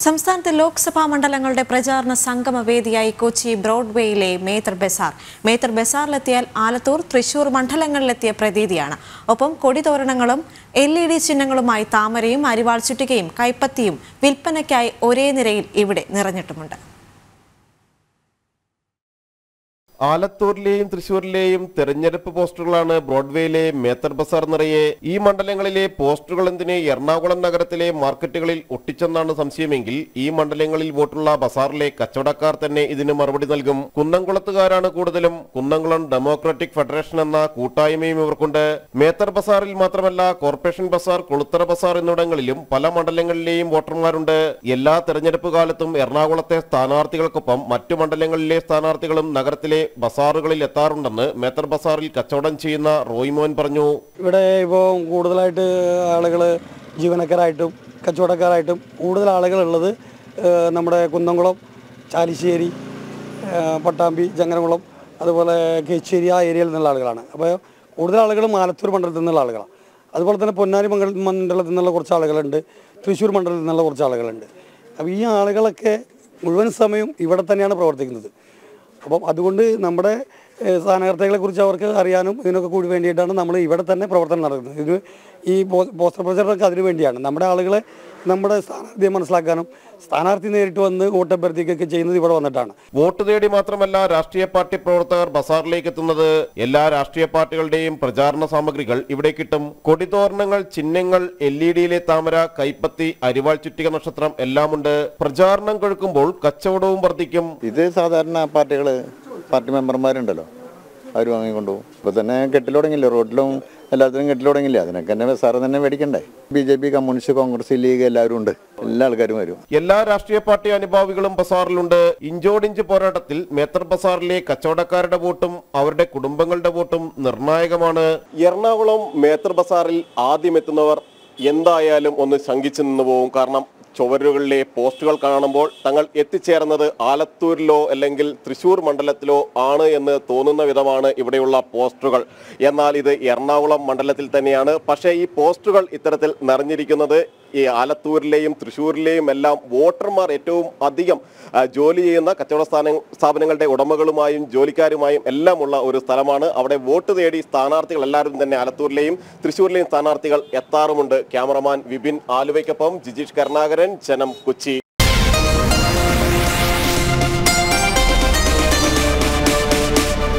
സംസ്ഥാനത്തെ ലോക്സഭാ മണ്ഡലങ്ങളുടെ പ്രചാരണ സംഗമ വേദിയായി കൊച്ചി ബ്രോഡ്വേയിലെ മേത്തർ ബസാർ മേത്തർ ബസാറിലെത്തിയാൽ ആലത്തൂർ തൃശൂർ മണ്ഡലങ്ങളിലെത്തിയ പ്രതീതിയാണ് ഒപ്പം കൊടിതോരണങ്ങളും എൽ ഇ ഡി ചിഹ്നങ്ങളുമായി താമരയും അരിവാൾ ചുറ്റികയും കൈപ്പത്തിയും വിൽപ്പനയ്ക്കായി ഒരേ നിരയിൽ ഇവിടെ നിറഞ്ഞിട്ടുമുണ്ട് ആലത്തൂരിലെയും തൃശൂരിലെയും തെരഞ്ഞെടുപ്പ് പോസ്റ്ററുകളാണ് ബ്രോഡ്വേയിലെ മേത്തർ ബസാർ നിറയെ ഈ മണ്ഡലങ്ങളിലെ പോസ്റ്ററുകൾ എന്തിന് എറണാകുളം നഗരത്തിലെ മാർക്കറ്റുകളിൽ ഒട്ടിച്ചെന്നാണ് സംശയമെങ്കിൽ ഈ മണ്ഡലങ്ങളിൽ വോട്ടുള്ള ബസാറിലെ കച്ചവടക്കാർ തന്നെ ഇതിന് മറുപടി നൽകും കുന്നംകുളത്തുകാരാണ് കൂടുതലും കുന്നംകുളം ഡെമോക്രാറ്റിക് ഫെഡറേഷൻ എന്ന കൂട്ടായ്മയും ഇവർക്കുണ്ട് മേത്തർ ബസാറിൽ മാത്രമല്ല കോർപ്പറേഷൻ ബസാർ കൊളുത്തറ ബസാർ എന്നിവിടങ്ങളിലും പല മണ്ഡലങ്ങളിലെയും വോട്ടർമാരുണ്ട് എല്ലാ തെരഞ്ഞെടുപ്പ് കാലത്തും എറണാകുളത്തെ സ്ഥാനാർത്ഥികൾക്കൊപ്പം മറ്റു മണ്ഡലങ്ങളിലെ സ്ഥാനാർത്ഥികളും നഗരത്തിലെ ബസാറുകളിൽ എത്താറുണ്ടെന്ന് മേത്തർ ബസാറിൽ കച്ചവടം ചെയ്യുന്ന റോയ്മോൻ പറഞ്ഞു ഇവിടെ ഇപ്പോൾ കൂടുതലായിട്ട് ആളുകൾ ജീവനക്കാരായിട്ടും കച്ചവടക്കാരായിട്ടും കൂടുതൽ ആളുകളുള്ളത് ഏഹ്, നമ്മുടെ കുന്നംകുളം ചാലിശ്ശേരി ഏഹ്, പട്ടാമ്പി ജങ്ങനകുളം അതുപോലെ കേച്ചേരി ആ ഏരിയയിൽ നിന്നുള്ള ആളുകളാണ് അപ്പോൾ കൂടുതൽ ആളുകളും ആലത്തൂർ മണ്ഡലത്തിൽ നിന്നുള്ള ആളുകളാണ് അതുപോലെ തന്നെ പൊന്നാനി മംഗൾ മണ്ഡലത്തിൽ നിന്നുള്ള കുറച്ച് ആളുകളുണ്ട് തൃശ്ശൂർ മണ്ഡലത്തിൽ നിന്നുള്ള കുറച്ച് ആളുകളുണ്ട് അപ്പോൾ ഈ ആളുകളൊക്കെ മുഴുവൻ സമയം ഇവിടെ തന്നെയാണ് പ്രവർത്തിക്കുന്നത് അപ്പം അതുകൊണ്ട് നമ്മുടെ ഏഹ്, സ്ഥാനാർത്ഥികളെ കുറിച്ച് അവർക്ക് അറിയാനും ഇതിനൊക്കെ കൂടി വേണ്ടിയിട്ടാണ് നമ്മൾ ഇവിടെ തന്നെ പ്രവർത്തനം നടത്തുന്നത് ഇത് ഈ പോ- പോസ്റ്റർ പ്രചരണമൊക്കെ അതിനു വേണ്ടിയാണ് നമ്മുടെ ആളുകളെ നമ്മുടെ സ്ഥാനാർത്ഥിയെ മനസ്സിലാക്കാനും സ്ഥാനാർത്ഥി നേരിട്ട് വന്ന് വോട്ടഭ്യർത്ഥിക്കുകയൊക്കെ ചെയ്യുന്നത് ഇവിടെ വന്നിട്ടാണ് വോട്ട് തേടി മാത്രമല്ല രാഷ്ട്രീയ പാർട്ടി പ്രവർത്തകർ ബസാറിലേക്ക് എത്തുന്നത് എല്ലാ രാഷ്ട്രീയ പാർട്ടികളുടെയും പ്രചാരണ സാമഗ്രികൾ ഇവിടെ കിട്ടും കൊടിതോരണങ്ങൾ ചിഹ്നങ്ങൾ എൽ ഇ ഡിയിലെ താമര കൈപ്പത്തി അരിവാൾ ചുറ്റിക നക്ഷത്രം എല്ലാമുണ്ട് പ്രചാരണം കൊഴുക്കുമ്പോൾ കച്ചവടവും വർദ്ധിക്കും ഇത് സാധാരണ പാർട്ടികൾ പാർട്ടി മെമ്പർമാരുണ്ടല്ലോ അവർ വാങ്ങിക്കൊണ്ടുപോകും ഇപ്പോൾ തന്നെ കെട്ടിൽ തുടങ്ങിയില്ലേ റോഡിലും എല്ലാത്തിനും കെട്ടിൽ തുടങ്ങിയില്ലേ അതിനൊക്കെ തന്നെ സാറ് തന്നെ മേടിക്കണ്ടേ B J P communist Congress League എല്ലാവരും ഉണ്ട് എല്ലാ ആൾക്കാരും വരും എല്ലാ രാഷ്ട്രീയ പാർട്ടി അനുഭാവികളും ബസാറിലുണ്ട് ഇഞ്ചോടിഞ്ച് പോരാട്ടത്തിൽ മേത്തർ ബസാറിലെ കച്ചവടക്കാരുടെ വോട്ടും അവരുടെ കുടുംബങ്ങളുടെ വോട്ടും നിർണായകമാണ് എറണാകുളം മേത്തർ ബസാറിൽ ആദ്യം എത്തുന്നവർ എന്തായാലും ഒന്ന് ശങ്കിച്ചു നിന്ന് പോകും കാരണം ചുവരുകളിലെ പോസ്റ്റുകൾ കാണുമ്പോൾ തങ്ങൾ എത്തിച്ചേർന്നത് ആലത്തൂരിലോ അല്ലെങ്കിൽ തൃശൂർ മണ്ഡലത്തിലോ ആണ് എന്ന് തോന്നുന്ന വിധമാണ് ഇവിടെയുള്ള പോസ്റ്ററുകൾ എന്നാൽ ഇത് എറണാകുളം മണ്ഡലത്തിൽ തന്നെയാണ് പക്ഷേ ഈ പോസ്റ്ററുകൾ ഇത്തരത്തിൽ നിറഞ്ഞിരിക്കുന്നത് ഈ ആലത്തൂരിലെയും തൃശ്ശൂരിലെയും എല്ലാം വോട്ടർമാർ ഏറ്റവും അധികം ആ, ജോലി ചെയ്യുന്ന കച്ചവട സ്ഥാന സ്ഥാപനങ്ങളുടെ ഉടമകളുമായും ജോലിക്കാരുമായും എല്ലാം ഉള്ള ഒരു സ്ഥലമാണ് അവിടെ വോട്ട് തേടി സ്ഥാനാർത്ഥികൾ എല്ലാവരും തന്നെ ആലത്തൂരിലെയും തൃശ്ശൂരിലെയും സ്ഥാനാർത്ഥികൾ എത്താറുമുണ്ട് ക്യാമറമാൻ വിപിൻ ആലുവയ്ക്കൊപ്പം ജിജീഷ് കരുണാകരൻ ജനം കൊച്ചി